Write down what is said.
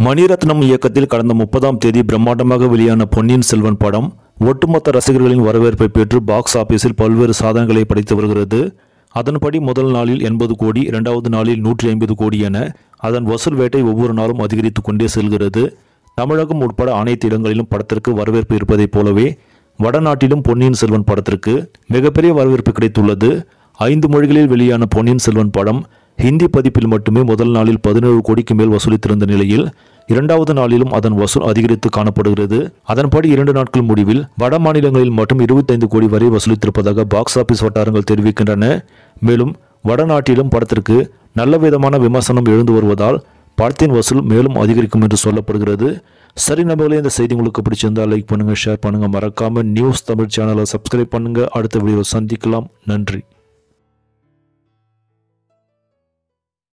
மணிரத்னம் இயக்கத்தில் கடந்த முப்பதாம் தேதி பிரம்மாண்டமாக வெளியான பொன்னியின் செல்வன் படம் ஒட்டுமொத்த ரசிகர்களின் வரவேற்பை பெற்று பாக்ஸ் ஆபீஸில் பல்வேறு சாதனைகளை படைத்து வருகிறது அதன்படி முதல் நாளில் எண்பது கோடி இரண்டாவது நாளில் நூற்றி ஐம்பது கோடி என அதன் வசூல் வேட்டை ஒவ்வொரு நாளும் அதிகரித்து கொண்டே செல்கிறது தமிழகம் உட்பட அனைத்து இடங்களிலும் படத்திற்கு வரவேற்பு இருப்பதைப் போலவே வடநாட்டிலும் பொன்னியின் செல்வன் படத்திற்கு மிகப்பெரிய வரவேற்பு கிடைத்துள்ளது ஐந்து மொழிகளில் வெளியான பொன்னியின் செல்வன் படம் ஹிந்தி பதிப்பில் மட்டுமே முதல் நாளில் பதினேழு கோடிக்கு மேல் வசூலித்திருந்த நிலையில் இரண்டாவது நாளிலும் அதன் வசூல் அதிகரித்து காணப்படுகிறது அதன்படி இரண்டு நாட்கள் முடிவில் வட மாநிலங்களில் மட்டும் இருபத்தைந்து கோடி வரை வசூலித்திருப்பதாக பாக்ஸ் ஆபீஸ் வட்டாரங்கள் தெரிவிக்கின்றன மேலும் வடநாட்டிலும் படத்திற்கு நல்ல விதமான விமர்சனம் எழுந்து வருவதால் படத்தின் வசூல் மேலும் அதிகரிக்கும் என்று சொல்லப்படுகிறது சரி நம்பர்களே இந்த செய்தி உங்களுக்கு பிடிச்சிருந்தா லைக் பண்ணுங்க ஷேர் பண்ணுங்க மறக்காம நியூஸ் தமிழ் சேனலை சப்ஸ்கிரைப் பண்ணுங்க அடுத்த வீடியோ சந்திக்கலாம் நன்றி